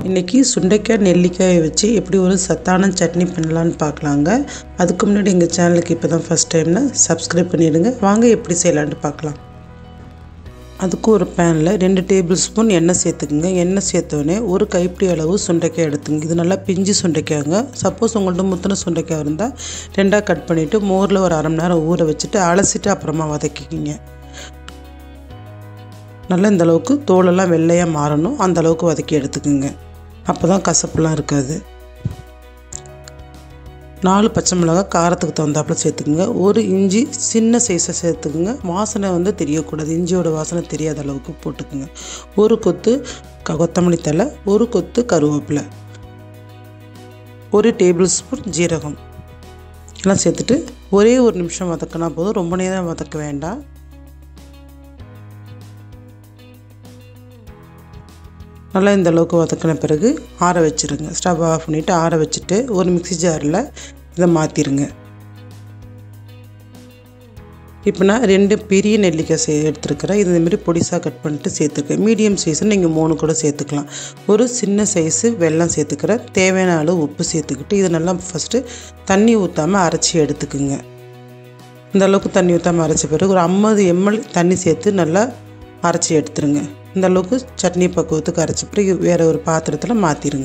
இன்றைக்கி சுண்டைக்காய் நெல்லிக்காயை வச்சு எப்படி ஒரு சத்தான சட்னி பண்ணலான்னு பார்க்கலாங்க அதுக்கு முன்னாடி எங்கள் சேனலுக்கு இப்போ தான் ஃபஸ்ட் டைம்னா சப்ஸ்கிரைப் பண்ணிவிடுங்க வாங்க எப்படி செய்யலான்ட்டு பார்க்கலாம் அதுக்கு ஒரு பேனில் ரெண்டு டேபிள் ஸ்பூன் எண்ணெய் சேர்த்துக்குங்க எண்ணெய் சேர்த்தோடனே ஒரு கைப்பிடி அளவு சுண்டைக்காய் எடுத்துங்க இது நல்லா பிஞ்சு சுண்டைக்காய்ங்க சப்போஸ் உங்கள்ட்ட முத்தின சுண்டைக்காய் இருந்தால் ரெண்டாக கட் பண்ணிவிட்டு மோரில் ஒரு அரை மணி நேரம் ஊற வச்சுட்டு அலசிட்டு அப்புறமா வதக்கிக்கிங்க நல்லா இந்த அளவுக்கு தோலெல்லாம் வெள்ளையாக மாறணும் அந்த அளவுக்கு வதக்கி எடுத்துக்குங்க அப்போ தான் கசப்புலாம் இருக்காது நாலு பச்சை மிளகாய் காரத்துக்கு தகுந்தாப்புல சேர்த்துக்குங்க ஒரு இஞ்சி சின்ன சைஸை சேர்த்துக்குங்க வாசனை வந்து தெரியக்கூடாது இஞ்சியோட வாசனை தெரியாத அளவுக்கு போட்டுக்குங்க ஒரு கொத்து க கொத்தமல்லி தலை ஒரு கொத்து கருவேப்பிலை ஒரு டேபிள் ஸ்பூன் ஜீரகம் எல்லாம் சேர்த்துட்டு ஒரே ஒரு நிமிஷம் வதக்கினா போதும் ரொம்ப நேரம் வதக்க வேண்டாம் நல்லா இந்த அளவுக்கு வதக்கின பிறகு ஆற வச்சுருங்க ஸ்டவ் ஆஃப் பண்ணிவிட்டு ஆற வச்சுட்டு ஒரு மிக்சி ஜாரில் இதை மாற்றிடுங்க இப்போ நான் ரெண்டு பெரிய நெல்லிக்காய் சே எடுத்துருக்கிறேன் இது இந்தமாரி பொடிசாக கட் பண்ணிட்டு சேர்த்துருக்கேன் மீடியம் சைஸு நீங்கள் மூணு கூட சேர்த்துக்கலாம் ஒரு சின்ன சைஸு வெல்லம் சேர்த்துக்கிறேன் தேவையான அளவு உப்பு சேர்த்துக்கிட்டு இது நல்லா ஃபஸ்ட்டு தண்ணி ஊற்றாமல் அரைச்சி எடுத்துக்குங்க இந்த அளவுக்கு தண்ணி ஊற்றாமல் அரைச்ச பிறகு ஒரு ஐம்பது எம்எல் தண்ணி சேர்த்து நல்லா அரைச்சி எடுத்துருங்க இந்த அளவுக்கு சட்னி பக்குவத்துக்கு அரைச்ச பிறகு வேறு ஒரு பாத்திரத்தில் மாற்றிடுங்க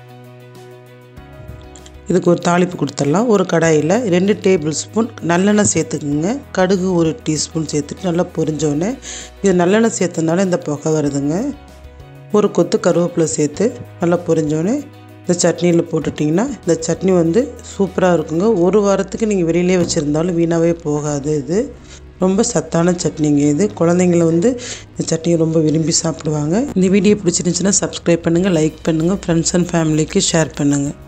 இதுக்கு ஒரு தாளிப்பு கொடுத்துடலாம் ஒரு கடாயில் ரெண்டு டேபிள் ஸ்பூன் நல்லெண்ணெய் சேர்த்துக்குங்க கடுகு ஒரு டீஸ்பூன் சேர்த்துட்டு நல்லா பொரிஞ்சோடனே இது நல்லெண்ணெய் சேர்த்தனால இந்த புகை வருதுங்க ஒரு கொத்து கருவேப்பிலை சேர்த்து நல்லா பொரிஞ்சோடனே இந்த சட்னியில் போட்டுட்டிங்கன்னா இந்த சட்னி வந்து சூப்பராக இருக்குங்க ஒரு வாரத்துக்கு நீங்கள் வெளியிலே வச்சுருந்தாலும் வீணாகவே போகாது இது ரொம்ப சத்தான சட்னிங்க இது குழந்தைங்கள வந்து இந்த சட்னியை ரொம்ப விரும்பி சாப்பிடுவாங்க இந்த வீடியோ பிடிச்சிருந்துச்சுன்னா சப்ஸ்கிரைப் பண்ணுங்கள் லைக் பண்ணுங்கள் ஃப்ரெண்ட்ஸ் அண்ட் ஃபேமிலிக்கு ஷேர் பண்ணுங்கள்